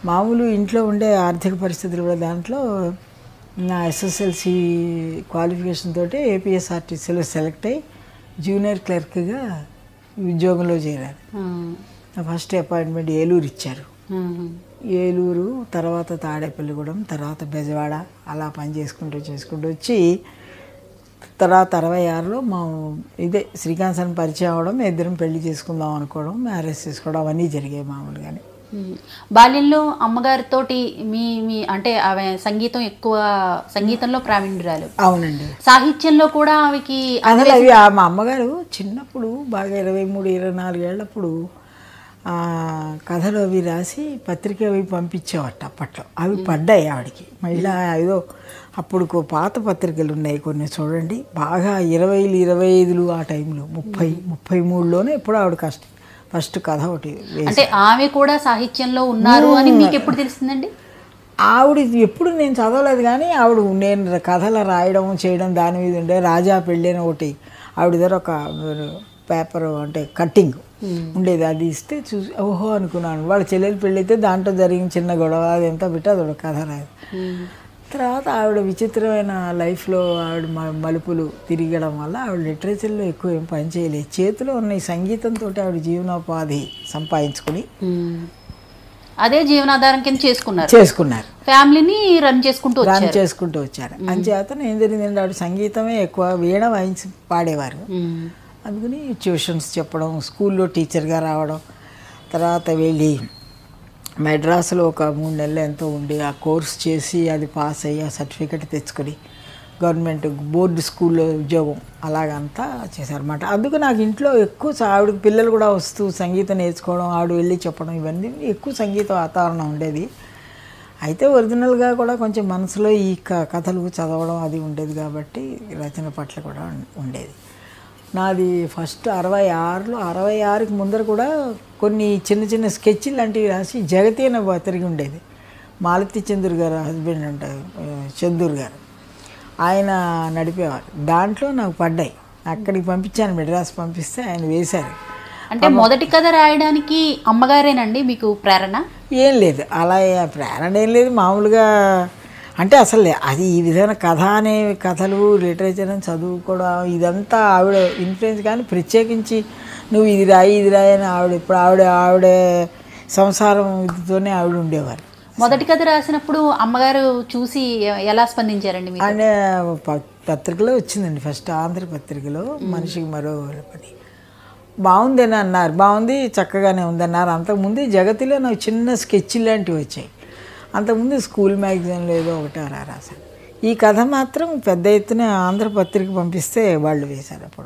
మామూలు ఇంట్లో ఉండే ఆర్థిక పరిస్థితులు కూడా దాంట్లో నా ఎస్ఎస్ఎల్సి క్వాలిఫికేషన్ తోటి ఏపీఎస్ఆర్టీసీలో సెలెక్ట్ అయ్యి జూనియర్ క్లర్క్గా ఉద్యోగంలో చేరాను ఆ, నా ఫస్ట్ అపాయింట్మెంట్ ఏలూరు ఇచ్చారు ఆహా. ఏలూరు తర్వాత తాడేపల్లిగూడెం తర్వాత బెజవాడ అలా పని చేసుకుంటూ చేసుకుంటూ వచ్చి తర్వాత అరవై ఆరులో మా ఇదే శ్రీకాంత్ సార్ని పరిచయం అవ్వడం ఇద్దరం పెళ్లి చేసుకుందాం అనుకోవడం మ్యారేజ్ చేసుకోవడం అవన్నీ జరిగాయి మామూలుగానే ఉమ్. బాల్యంలో అమ్మగారితోటి మీ మీ అంటే ఆమె సంగీతం ఎక్కువ సంగీతంలో ప్రావీణ్యురాలు అవునండి సాహిత్యంలో కూడా ఆమెకి అసలు అవి ఆ మా అమ్మగారు చిన్నప్పుడు బాగా ఇరవై మూడు ఇరవై నాలుగేళ్లప్పుడు ఆ, కథలు అవి రాసి పత్రిక అవి పంపించేవట అప్పట్లో అవి పడ్డాయి ఆవిడకి మళ్ళీ ఏదో అప్పుడు కో- పాత పత్రికలు ఉన్నాయి కొన్ని చూడండి బాగా ఇరవైలు ఇరవై ఐదులు ఆ టైంలో ముప్పై ముప్పై మూడులోనే ఎప్పుడు ఆవిడ కష్ట ఫస్ట్ కథ ఒకటి వేసి అంటే ఆమె కూడా సాహిత్యంలో ఉన్నారు అని మీకు ఎప్పుడు తెలిసిందండి ఆవిడ ఎప్పుడు నేను చదవలేదు కానీ ఆవిడ నేను కథలు రాయడం చేయడం దాని మీద ఉండే రాజా పెళ్ళి అని ఒకటి ఆవిడ దగ్గర ఒక పేపర్ అంటే కట్టింగ్ ఉండేది అది ఇస్తే చూసి ఓహో అనుకున్నాను వాళ్ళ చెల్లెలు పెళ్ళి అయితే దాంట్లో జరిగిన చిన్న గొడవ అదంతా పెట్టి అది ఒక కథ రాదు తర్వాత ఆవిడ విచిత్రమైన లైఫ్లో ఆవిడ మ- మలుపులు తిరగడం వల్ల ఆవిడ లిటరేచర్లో ఎక్కువ ఏం పని చేయలేదు చేతిలో ఉన్న ఈ సంగీతంతో ఆవిడ జీవనోపాధి సంపాదించుకుని ఉమ్. అదే జీవనాధారం కింద చేసుకున్నారు చేసుకున్నారు ఫ్యామిలీని రన్ చేసుకుంటూ రన్ వచ్చారు చేసుకుంటూ వచ్చారు అంచేత ఏం జరిగిందంటే ఆవిడ సంగీతమే ఎక్కువ వీణ వాయించి పాడేవారు ఉమ్. అందుకని ట్యూషన్స్ చెప్పడం స్కూల్లో టీచర్గా రావడం తర్వాత వెళ్ళి మెడ్రాస్లో ఒక మూడు నెలలు ఎంతో ఉండి ఆ కోర్స్ చేసి అది పాస్ అయ్యి ఆ సర్టిఫికెట్ తెచ్చుకొని గవర్నమెంట్ బోర్డు స్కూల్లో ఉద్యోగం అలాగంతా చేశారన్నమాట అందుకు నాకు ఇంట్లో ఎక్కువ స- ఆవిడకి పిల్లలు కూడా వస్తూ సంగీతం నేర్చుకోవడం ఆవిడ వెళ్ళి చెప్పడం ఇవన్నీ ఎక్కువ సంగీత వాతావరణం ఉండేది అయితే ఒరిజినల్గా కూడా కొంచెం మనసులో ఈ క- కథలు చదవడం అది ఉండేది కాబట్టి రచన పట్ల కూడా ఉం- ఉండేది నాది ఫస్ట్ అరవై ఆరులో అరవై ఆరుకి ముందర కూడా కొన్ని చిన్న చిన్న స్కెచ్ లాంటివి రాసి జగతి అనే పత్రిక ఉండేది మాలతి చంద్రు గారు హస్బెండ్ అంటారు ఆ, చందూర్ గారు ఆయన నడిపేవారు దాంట్లో నాకు పడ్డాయి అక్కడికి పంపించాను మెడ్రాస్ పంపిస్తే ఆయన వేశారు అంటే మొదటి కథ రాయడానికి అమ్మగారేనండి మీకు ప్రేరణ ఏం లేదు అలా ఏ- ప్రేరణ ఏం లేదు మామూలుగా అంటే అసలు అది ఈ విధమైన కథ అనే కథలు లిటరేచర్ అని చదువుకోవడం ఇదంతా ఆవిడ ఇన్ఫ్లుయెన్స్ కానీ ప్రత్యేకించి నువ్వు ఇది రాయి ఇది రాయి అని ఆవిడ ఇప్పుడు ఆవిడ ఆవిడ సంసారం ఇదితోనే ఆవిడ ఉండేవారు మొదటి కథ రాసినప్పుడు అమ్మగారు చూసి ఎలా స్పందించారండి మీకు ఆయన ప- పత్రికలో వచ్చిందండి ఫస్ట్ ఆంధ్ర పత్రికలో మనిషికి మరో పని బాగుందని అన్నారు బాగుంది చక్కగానే ఉందన్నారు అంతకుముందు జగతిలో నాకు చిన్న స్కెచ్ లాంటివి వచ్చాయి అంతకుముందు స్కూల్ మ్యాగజైన్లో ఏదో ఒకటి అలా రాశాను ఈ కథ మాత్రం పెద్ద ఎత్తున ఆంధ్ర పత్రిక పంపిస్తే వాళ్ళు వేశారు అప్పుడు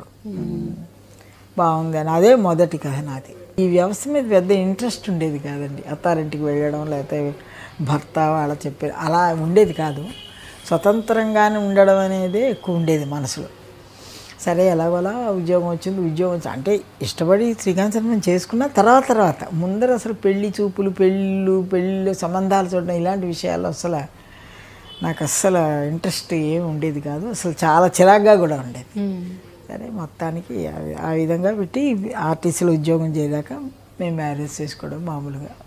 బాగుంది అని అదే మొదటి కథ నాది ఈ వ్యవస్థ మీద పెద్ద ఇంట్రెస్ట్ ఉండేది కాదండి అత్తారింటికి వెళ్ళడం లేకపోతే భర్త వాళ్ళ చెప్పే అలా ఉండేది కాదు స్వతంత్రంగానే ఉండడం అనేది ఎక్కువ ఉండేది మనసులో సరే ఎలాగోలా ఉద్యోగం వచ్చింది ఉద్యోగం వచ్చి అంటే ఇష్టపడి శ్రీకాంత్ శర్మని చేసుకున్న తర్వాత తర్వాత ముందర అసలు పెళ్లి చూపులు పెళ్ళు పెళ్ళి సంబంధాలు చూడడం ఇలాంటి విషయాలు అసలు నాకు అస్సలు ఇంట్రెస్ట్ ఏమి ఉండేది కాదు అసలు చాలా చిరాగ్గా కూడా ఉండేది ఉమ్. సరే మొత్తానికి ఆ- ఆ విధంగా పెట్టి ఆర్టీసీలో ఉద్యోగం చేయదాకా మేము మ్యారేజ్ చేసుకోవడం మామూలుగా